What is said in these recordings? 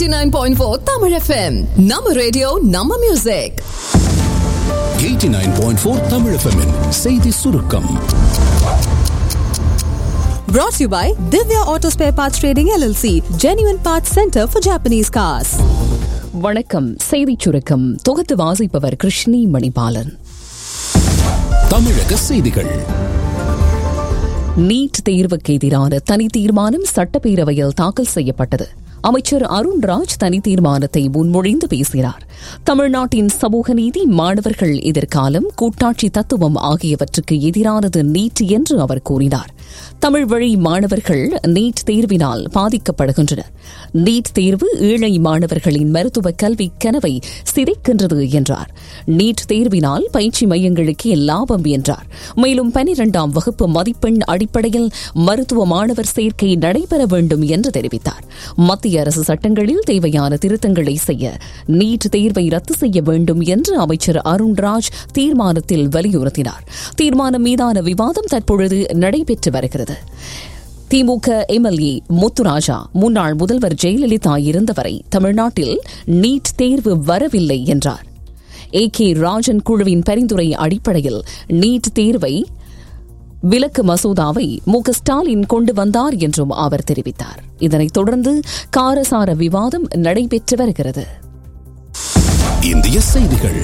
89.4 Tamil FM. நம்ம radio நம்ம music 89.4 Tamil FM -இன் செய்தி சுருக்கம் Brought to you by Divya Auto Spare Parts Trading LLC, Genuine Parts Center for Japanese Cars. வணக்கம் செய்திச் சுருக்கம் தொகுத்து வாசிப்பவர் கிருஷ்ணி மணிபாலன் தமிழக செய்திகள் நீட் தேர்வுக்கு எதிரான தனி தீர்மானம் சட்டப்பேரவையில் தாக்கல் செய்யப்பட்டது அமைச்சர் அருண்ராஜ் தனி தீர்மானத்தை முன்மொழிந்து பேசினார் தமிழ்நாட்டின் சமூக நீதி மாணவர்கள் எதிர்காலம் கூட்டாட்சி தத்துவம் ஆகியவற்றுக்கு எதிரானது நீட் என்று அவர் கூறினார் தமிழ் வழி மாணவர்கள் நீட் தேர்வினால் பாதிக்கப்படுகின்றனர் நீட் தேர்வு ஏழை மாணவர்களின் மருத்துவ கல்வி கனவை சிதைக்கின்றது என்றார் நீட் தேர்வினால் பயிற்சி மையங்களுக்கு லாபம் என்றார் மேலும் பனிரெண்டாம் வகுப்பு மதிப்பெண் அடிப்படையில் மருத்துவ மாணவர் சேர்க்கை நடைபெற வேண்டும் என்று தெரிவித்தார் மத்திய அரசு சட்டங்களில் தேவையான திருத்தங்களை செய்ய நீட் தேர்வை ரத்து செய்ய வேண்டும் என்று அமைச்சர் அருண்ராஜ் தீர்மானத்தில் வலியுறுத்தினார் தீர்மானம் மீதான விவாதம் தற்பொழுது நடைபெற்று வருகிறது திமுக எம்எல்ஏ முத்துராஜா முன்னாள் முதல்வர் ஜெயலலிதா இருந்தவரை தமிழ்நாட்டில் நீட் தேர்வு வரவில்லை என்றார் ஏ கே ராஜன் குழுவின் பரிந்துரை அடிப்படையில் நீட் தேர்வை விலக்கு மசோதாவை மு க ஸ்டாலின் கொண்டு வந்தார் என்றும் அவர் தெரிவித்தார் இதனைத் தொடர்ந்து காரசார விவாதம் நடைபெற்று வருகிறது இந்திய செய்திகள்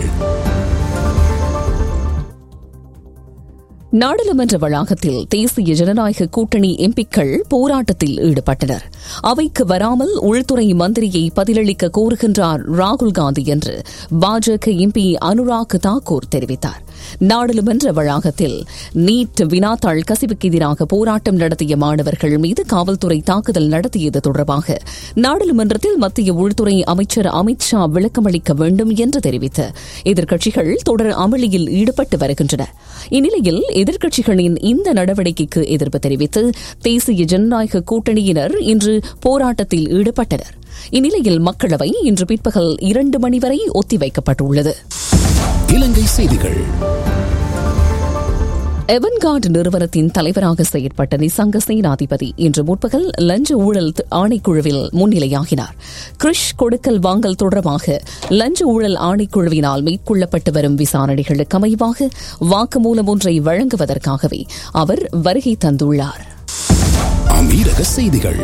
நாடாளுமன்ற வளாகத்தில் தேசிய ஜனநாயக கூட்டணி எம்பிக்கள் போராட்டத்தில் ஈடுபட்டனர் அவைக்கு வராமல் உள்துறை மந்திரியை பதிலளிக்க கோருகின்றார் ராகுல் காந்தி என்று பாஜக எம்பி அனுராக் தாக்கூர் தெரிவித்தார் நாடாளுமன்ற வளாகத்தில் நீட் வினாத்தாள் கசிவுக்கு எதிராக போராட்டம் நடத்திய மாணவர்கள் மீது காவல்துறை தாக்குதல் நடத்தியது தொடர்பாக நாடாளுமன்றத்தில் மத்திய உள்துறை அமைச்சர் அமித் ஷா விளக்கமளிக்க வேண்டும் என்று தெரிவித்து எதிர்க்கட்சிகள் தொடர் அமளியில் ஈடுபட்டு வருகின்றன இந்நிலையில் எதிர்க்கட்சிகளின் இந்த நடவடிக்கைக்கு எதிர்ப்பு தெரிவித்து தேசிய ஜனநாயக கூட்டணியினர் இன்று போராட்டத்தில் ஈடுபட்டனர் இந்நிலையில் மக்களவை இன்று பிற்பகல் இரண்டு மணி வரை ஒத்திவைக்கப்பட்டுள்ளது இலங்கை செய்திகள் எவன்கார்டு நிறுவனத்தின் தலைவராக செயற்பட்ட நிசங்க சேனாதிபதி இன்று முற்பகல் லஞ்ச ஊழல் ஆணைக்குழுவில் முன்னிலையாகினார் கிரிஷ் கொடுக்கல் வாங்கல் தொடர்பாக லஞ்ச ஊழல் ஆணைக்குழுவினால் மேற்கொள்ளப்பட்டு வரும் விசாரணைகளுக்கு அமைவாக வாக்குமூலம் ஒன்றை வழங்குவதற்காகவே அவர் வருகை தந்துள்ளார் அமீரக செய்திகள்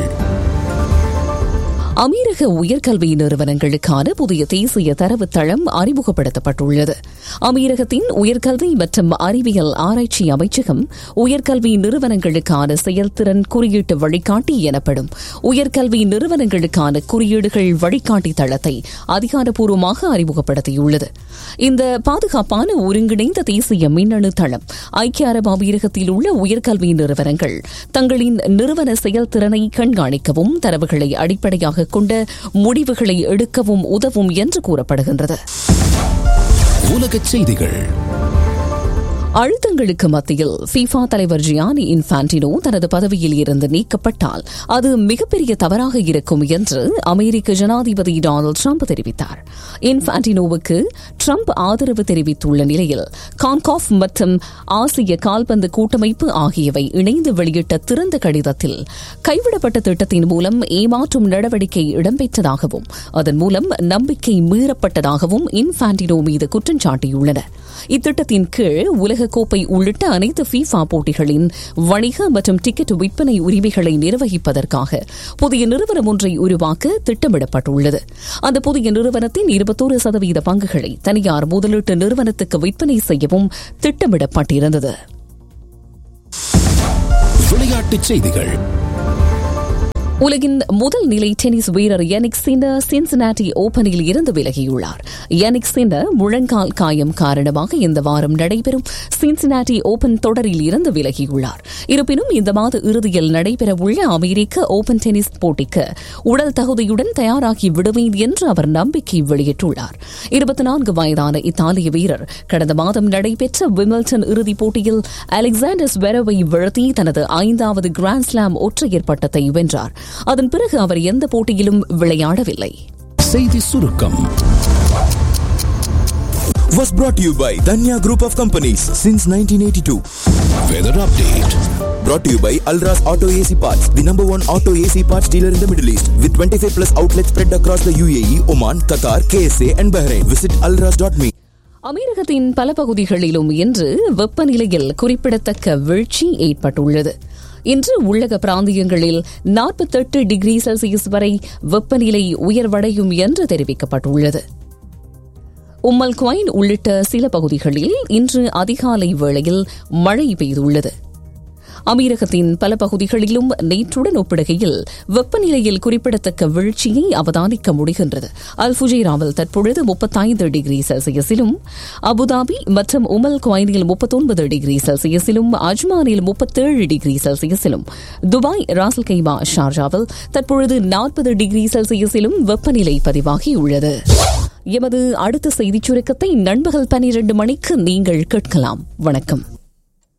அமீரக உயர்கல்வி நிறுவனங்களுக்கான புதிய தேசிய தரவுத்தளம் அறிமுகப்படுத்தப்பட்டுள்ளது அமீரகத்தின் உயர்கல்வி மற்றும் அறிவியல் ஆராய்ச்சி அமைச்சகம் உயர்கல்வி நிறுவனங்களுக்கான செயல்திறன் குறியீட்டு வழிகாட்டி எனப்படும் உயர்கல்வி நிறுவனங்களுக்கான குறியீடுகள் வழிகாட்டி தளத்தை அதிகாரப்பூர்வமாக அறிமுகப்படுத்தியுள்ளது இந்த பாதுகாப்பான ஒருங்கிணைந்த தேசிய மின்னணு தளம் ஐக்கிய அரபு அமீரகத்தில் உள்ள உயர்கல்வி நிறுவனங்கள் தங்களின் நிறுவன செயல்திறனை கண்காணிக்கவும் தரவுகளை அடிப்படையாக கொண்ட முடிவுகளை எடுக்கவும் உதவும் என்று கூறப்படுகின்றது உலகச் செய்திகள் அழுத்தங்களுக்கு மத்தியில் ஃபீஃபா தலைவர் ஜியானி இன்ஃபான்டினோ தனது பதவியில் இருந்து நீக்கப்பட்டால் அது மிகப்பெரிய தவறாக இருக்கும் என்று அமெரிக்க ஜனாதிபதி டொனால்டு ட்ரம்ப் தெரிவித்தார் இன்ஃபான்டினோவுக்கு ட்ரம்ப் ஆதரவு தெரிவித்துள்ள நிலையில் கான்காஃப் மற்றும் ஆசிய கால்பந்து கூட்டமைப்பு ஆகியவை இணைந்து வெளியிட்ட திறந்த கடிதத்தில் கைவிடப்பட்ட திட்டத்தின் மூலம் ஏமாற்றும் நடவடிக்கை இடம்பெற்றதாகவும் அதன் மூலம் நம்பிக்கை மீறப்பட்டதாகவும் இன்ஃபான்டினோ மீது குற்றம் சாட்டியுள்ளனர் இத்திட்டத்தின் கீழ் உலகக்கோப்பை உள்ளிட்ட அனைத்து ஃபீஃபா போட்டிகளின் வணிக மற்றும் டிக்கெட் விற்பனை உரிமைகளை நிர்வகிப்பதற்காக புதிய நிறுவனம் ஒன்றை உருவாக்க திட்டமிடப்பட்டுள்ளது அந்த புதிய நிறுவனத்தின் இருபத்தோரு சதவீத பங்குகளை தனியார் முதலீட்டு நிறுவனத்துக்கு விற்பனை செய்யவும் திட்டமிடப்பட்டிருந்தது விளையாட்டுச் செய்திகள் உலகின் முதல் நிலை டென்னிஸ் வீரர் யனிக் சின்னர் சின்சினாட்டி ஓபனில் இருந்து விலகியுள்ளார் யனிக் சின்னர் முழங்கால் காயம் காரணமாக இந்த வாரம் நடைபெறும் சின்சினாட்டி ஓபன் தொடரில் இருந்து விலகியுள்ளார் இருப்பினும் இந்த மாத இறுதியில் நடைபெறவுள்ள அமெரிக்க ஓபன் டென்னிஸ் போட்டிக்கு உடல் தகுதியுடன் தயாராகி விடுவேன் என்று அவர் நம்பிக்கை வெளியிட்டுள்ளார் இருபத்தி நான்கு வயதான இத்தாலிய வீரர் கடந்த மாதம் நடைபெற்ற விமில்டன் இறுதிப் போட்டியில் அலெக்சாண்டர் ஸ்வெரவை வீழ்த்தி தனது ஐந்தாவது கிராண்ட்ஸ்லாம் ஒற்றையர் பட்டத்தை வென்றார் அதன் பிறகு அவர் எந்த போட்டியிலும் விளையாடவில்லை செய்தி சுருக்கம் was brought to you by Danya Group of Companies since 1982. Weather update brought to you by Alras Auto AC Parts, the number one auto AC parts dealer in the Middle East, with 25 plus outlets spread across the UAE, Oman, Qatar, KSA, and Bahrain. Visit alras.me. அமீரகத்தின் பல பகுதிகளிலும் இன்று வெப்பநிலையில் குறிப்பிடத்தக்க வீழ்ச்சி ஏற்பட்டுள்ளது இன்று உள்ளக பிராந்தியங்களில் நாற்பத்தெட்டு டிகிரி செல்சியஸ் வரை வெப்பநிலை உயர்வடையும் என்று தெரிவிக்கப்பட்டுள்ளது உம்மல் குவைன் உள்ளிட்ட சில பகுதிகளில் இன்று அதிகாலை வேளையில் மழை பெய்துள்ளது அமீரகத்தின் பல பகுதிகளிலும் நேற்றுடன் ஒப்பிடுகையில் வெப்பநிலையில் குறிப்பிடத்தக்க வீழ்ச்சியை அவதானிக்க முடிகின்றது அல் ஃபுஜைராவில் தற்பொழுது முப்பத்தைந்து டிகிரி செல்சியஸிலும் அபுதாபி மற்றும் உமல் குவைனில் முப்பத்தொன்பது டிகிரி செல்சியஸிலும் அஜ்மானில் முப்பத்தேழு டிகிரி செல்சியஸிலும் துபாய் ராசல் கைமா ஷார்ஜாவில் தற்பொழுது நாற்பது டிகிரி செல்சியஸிலும் வெப்பநிலை பதிவாகியுள்ளது எமது அடுத்த செய்திச் சுருக்கத்தை நண்பகல் பனிரண்டு மணிக்கு நீங்கள் கேட்கலாம் வணக்கம்